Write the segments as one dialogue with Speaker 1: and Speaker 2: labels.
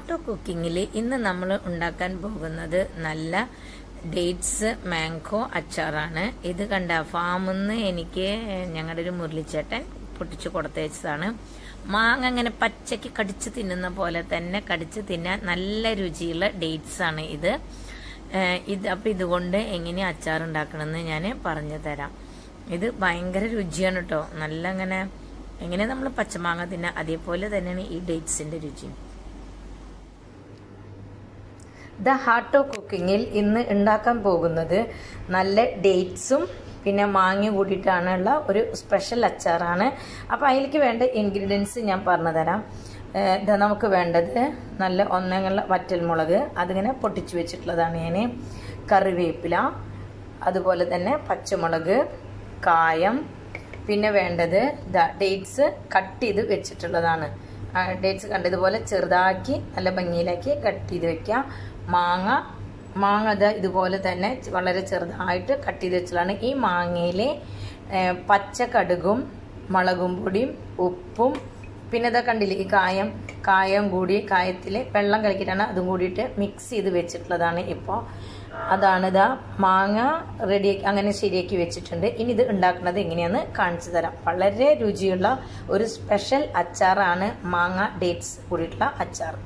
Speaker 1: heart of കുക്കിങ്ങിൽ ഇന്ന് നമ്മൾ ഉണ്ടാക്കാൻ പോകുന്നത് നല്ല ഡേറ്റ്സ് മാംഗോ അച്ചാറാണ് ഇത് കണ്ട ഫാമിൽ നിന്ന് എനിക്ക് ഞങ്ങളുടെ ഒരു മുരളിച്ചേട്ടൻ പൊട്ടിച്ചു കൊടുത്തയച്ചതാണ് മാങ്ങ അങ്ങനെ പച്ചയ്ക്ക് കടിച്ച് തിന്നുന്ന പോലെ തന്നെ കടിച്ച് തിന്നാൻ നല്ല രുചിയുള്ള ഡേറ്റ്സ് ആണ് ഇത് ഏഹ് ഇത് അപ്പം ഇതുകൊണ്ട് എങ്ങനെ അച്ചാർ ഉണ്ടാക്കണമെന്ന് ഞാൻ പറഞ്ഞു തരാം ഇത് ഭയങ്കര രുചിയാണ് കേട്ടോ നല്ല അങ്ങനെ എങ്ങനെ നമ്മൾ പച്ചമാങ്ങ തിന്നാ അതേപോലെ തന്നെയാണ് ഈ ഡേറ്റ്സിന്റെ രുചി ദ ഹാർട്ട് ഓഫ് കുക്കിങ്ങിൽ ഇന്ന് ഉണ്ടാക്കാൻ പോകുന്നത് നല്ല ഡേറ്റ്സും പിന്നെ മാങ്ങ കൂടിയിട്ടാണുള്ള ഒരു സ്പെഷ്യൽ അച്ചാറാണ് അപ്പോൾ അതിലേക്ക് വേണ്ട ഇൻഗ്രീഡിയൻസ് ഞാൻ പറഞ്ഞു തരാം ഏഹ് ഇത് നമുക്ക് വേണ്ടത് നല്ല ഒന്നങ്ങുള്ള വറ്റൽമുളക് അതിങ്ങനെ പൊട്ടിച്ചു വെച്ചിട്ടുള്ളതാണ് ഞാൻ കറിവേപ്പില അതുപോലെ തന്നെ പച്ചമുളക് കായം പിന്നെ വേണ്ടത് ഡേറ്റ്സ് കട്ട് ചെയ്ത് വെച്ചിട്ടുള്ളതാണ് ഡേറ്റ്സ് കണ്ടതുപോലെ ചെറുതാക്കി നല്ല ഭംഗിയിലാക്കി കട്ട് ചെയ്ത് വെക്കുക മാങ്ങ മാങ്ങ ഇത് ഇതുപോലെ തന്നെ വളരെ ചെറുതായിട്ട് കട്ട് ചെയ്ത് വെച്ചതാണ് ഈ മാങ്ങയിൽ പച്ച കടുകും മുളകും പൊടിയും ഉപ്പും പിന്നെ ഇതാ കണ്ടില്ലേ ഈ കായം കായം കൂടി കായത്തിൽ വെള്ളം കലക്കിയിട്ടാണ് അതും കൂടിയിട്ട് മിക്സ് ചെയ്ത് വെച്ചിട്ടുള്ളതാണ് ഇപ്പോൾ അതാണ് ഇതാ മാങ്ങ റെഡിയാക്കി അങ്ങനെ ശരിയാക്കി വെച്ചിട്ടുണ്ട് ഇനി ഇത് ഉണ്ടാക്കുന്നത് എങ്ങനെയാന്ന് കാണിച്ചു തരാം വളരെ രുചിയുള്ള ഒരു സ്പെഷ്യൽ അച്ചാറാണ് മാങ്ങ ഡേറ്റ്സ് കൂടിയിട്ടുള്ള അച്ചാർ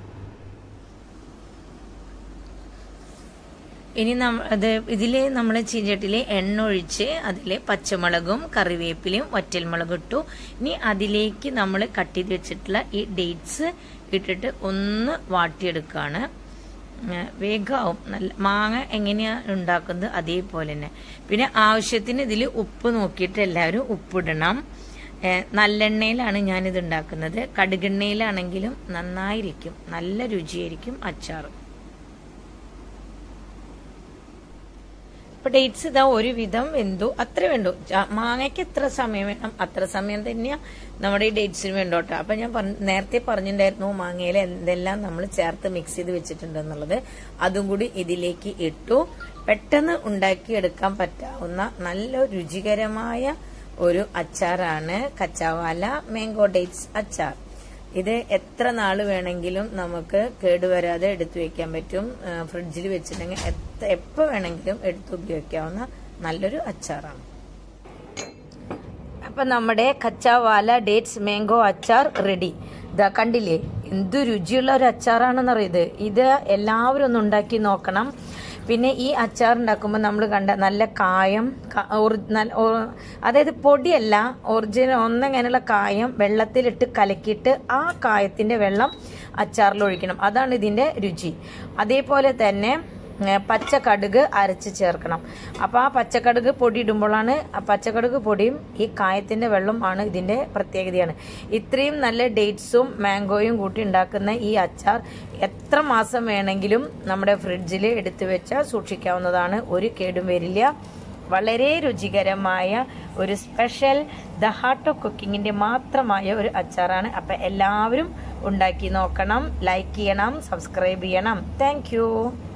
Speaker 1: ഇനി അത് ഇതിൽ നമ്മൾ ചീഞ്ചട്ടിയിൽ എണ്ണ ഒഴിച്ച് അതിൽ പച്ചമുളകും കറിവേപ്പിലയും വറ്റൽമുളകും ഇട്ടു ഇനി അതിലേക്ക് നമ്മൾ കട്ട് ചെയ്ത് വെച്ചിട്ടുള്ള ഈ ഡേറ്റ്സ് ഇട്ടിട്ട് ഒന്ന് വാട്ടിയെടുക്കുകയാണ് വേഗമാവും നല്ല മാങ്ങ എങ്ങനെയാണ് ഉണ്ടാക്കുന്നത് അതേപോലെ തന്നെ പിന്നെ ആവശ്യത്തിന് ഇതിൽ ഉപ്പ് നോക്കിയിട്ട് എല്ലാവരും ഉപ്പിടണം നല്ലെണ്ണയിലാണ് ഞാനിത് ഉണ്ടാക്കുന്നത് കടുകെണ്ണയിലാണെങ്കിലും നന്നായിരിക്കും നല്ല രുചിയായിരിക്കും അച്ചാർ ഇപ്പൊ ഡേറ്റ്സ് ഇതാ ഒരുവിധം വെന്തു അത്ര വേണ്ടു മാങ്ങയ്ക്ക് എത്ര സമയം വേണം അത്ര സമയം തന്നെയാ നമ്മുടെ ഈ ഡേറ്റ്സിന് വേണ്ടോട്ടെ അപ്പൊ ഞാൻ നേരത്തെ പറഞ്ഞിട്ടുണ്ടായിരുന്നു മാങ്ങയിൽ എന്തെല്ലാം നമ്മൾ ചേർത്ത് മിക്സ് ചെയ്ത് വെച്ചിട്ടുണ്ട് എന്നുള്ളത് അതും കൂടി ഇതിലേക്ക് ഇട്ടു പെട്ടെന്ന് ഉണ്ടാക്കിയെടുക്കാൻ പറ്റാവുന്ന നല്ല രുചികരമായ ഒരു അച്ചാറാണ് കച്ചാവാല മാംഗോ ഡേറ്റ്സ് അച്ചാർ ഇത് എത്ര നാൾ വേണമെങ്കിലും നമുക്ക് കേടുവരാതെ എടുത്തു വെക്കാൻ പറ്റും ഫ്രിഡ്ജിൽ വെച്ചിട്ടുണ്ടെങ്കിൽ എപ്പോൾ വേണമെങ്കിലും എടുത്ത് ഉപയോഗിക്കാവുന്ന നല്ലൊരു അച്ചാറാണ് അപ്പം നമ്മുടെ കച്ചാവാല ഡേറ്റ്സ് മാംഗോ അച്ചാർ റെഡി ഇതാ കണ്ടില്ലേ എന്ത് രുചിയുള്ള ഒരു അച്ചാറാണെന്നറിയത് ഇത് എല്ലാവരും ഒന്ന് ഉണ്ടാക്കി നോക്കണം പിന്നെ ഈ അച്ചാർ ഉണ്ടാക്കുമ്പോൾ നമ്മൾ കണ്ട നല്ല കായം അതായത് പൊടിയല്ല ഒറിജിനൽ ഒന്നങ്ങനെയുള്ള കായം വെള്ളത്തിലിട്ട് കലക്കിയിട്ട് ആ കായത്തിൻ്റെ വെള്ളം അച്ചാറിൽ ഒഴിക്കണം അതാണ് ഇതിൻ്റെ രുചി അതേപോലെ തന്നെ പച്ചക്കടുക് അരച്ച് ചേർക്കണം അപ്പോൾ ആ പച്ചക്കടുക് പൊടി ഇടുമ്പോഴാണ് ആ പച്ചക്കടുക് പൊടിയും ഈ കായത്തിൻ്റെ വെള്ളം ആണ് ഇതിൻ്റെ പ്രത്യേകതയാണ് ഇത്രയും നല്ല ഡേറ്റ്സും മാംഗോയും കൂട്ടി ഉണ്ടാക്കുന്ന ഈ അച്ചാർ എത്ര മാസം വേണമെങ്കിലും നമ്മുടെ ഫ്രിഡ്ജിൽ എടുത്തു വെച്ചാൽ സൂക്ഷിക്കാവുന്നതാണ് ഒരു കേടും വരില്ല വളരെ രുചികരമായ ഒരു സ്പെഷ്യൽ ദ ഹാർട്ട് ഓഫ് കുക്കിങ്ങിൻ്റെ മാത്രമായ ഒരു അച്ചാറാണ് അപ്പം എല്ലാവരും ഉണ്ടാക്കി നോക്കണം ലൈക്ക് ചെയ്യണം സബ്സ്ക്രൈബ് ചെയ്യണം താങ്ക്